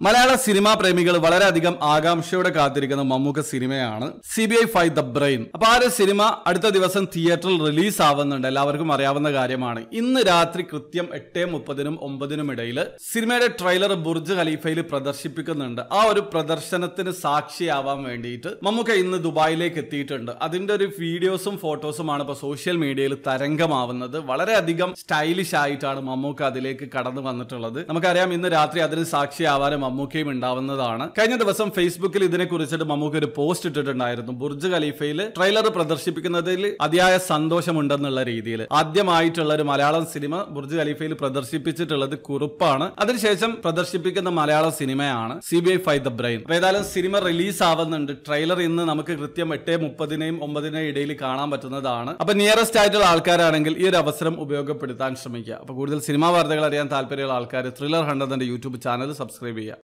മലയാള സിനിമാ പ്രേമികൾ വളരെയധികം ആകാംക്ഷയോടെ കാത്തിരിക്കുന്ന മമ്മൂക്ക സിനിമയാണ് C B I five the brain അപ്പൊ ആ ഒരു സിനിമ അടുത്ത ദിവസം തിയേറ്ററിൽ റിലീസ് ആവുന്നുണ്ട് എല്ലാവർക്കും അറിയാവുന്ന കാര്യമാണ് ഇന്ന് രാത്രി കൃത്യം എട്ട് മുപ്പതിനും ഒമ്പതിനും ഇടയിൽ സിനിമയുടെ ട്രെയിലർ ബുർജ് ഖലീഫയിൽ പ്രദർശിപ്പിക്കുന്നുണ്ട് ആ ഒരു പ്രദർശനത്തിന് സാക്ഷിയാവാൻ വേണ്ടിയിട്ട് മമ്മൂക്ക ഇന്ന് ദുബായിലേക്ക് എത്തിയിട്ടുണ്ട് അതിന്റെ ഒരു വീഡിയോസും ഫോട്ടോസുമാണ് ഇപ്പൊ സോഷ്യൽ മീഡിയയിൽ തരംഗമാവുന്നത് വളരെയധികം സ്റ്റൈലിഷ് ആയിട്ടാണ് മമ്മൂക്ക അതിലേക്ക് കടന്നു വന്നിട്ടുള്ളത് നമുക്കറിയാം ഇന്ന് രാത്രി അതിന് സാക്ഷിയാവാനും മമ്മൂക്കയും ഉണ്ടാവുന്നതാണ് കഴിഞ്ഞ ദിവസം ഫേസ്ബുക്കിൽ ഇതിനെ കുറിച്ചിട്ട് മമ്മൂക്ക ഒരു പോസ്റ്റ് ഇട്ടിട്ടുണ്ടായിരുന്നു ബുർജ് ഖലീഫയിൽ ട്രെയിലർ പ്രദർശിപ്പിക്കുന്നതിൽ അതിയായ സന്തോഷമുണ്ടെന്നുള്ള രീതിയിൽ ആദ്യമായിട്ടുള്ള ഒരു മലയാളം സിനിമ ബുർജ് ഖലീഫയിൽ പ്രദർശിപ്പിച്ചിട്ടുള്ളത് കുറുപ്പാണ് അതിനുശേഷം പ്രദർശിപ്പിക്കുന്ന മലയാള സിനിമയാണ് C B I five the brain അപ്പൊ ഏതായാലും സിനിമ റിലീസ് ആവുന്നുണ്ട് ട്രെയിലർ ഇന്ന് നമുക്ക് കൃത്യം എട്ട് മുപ്പതിനെയും ഒമ്പതിനെയും ഇടയിൽ കാണാൻ പറ്റുന്നതാണ് അപ്പൊ നിയറസ്റ്റ് ആയിട്ടുള്ള ആൾക്കാരാണെങ്കിൽ ഈ ഒരു അവസരം ഉപയോഗപ്പെടുത്താൻ ശ്രമിക്കുക അപ്പൊ കൂടുതൽ സിനിമാ വാർത്തകൾ അറിയാൻ താല്പര്യമുള്ള ആൾക്കാർ ത്രില്ലർ ഹണ്ടറിന്റെ യൂട്യൂബ് ചാനൽ സബ്സ്ക്രൈബ് ചെയ്യുക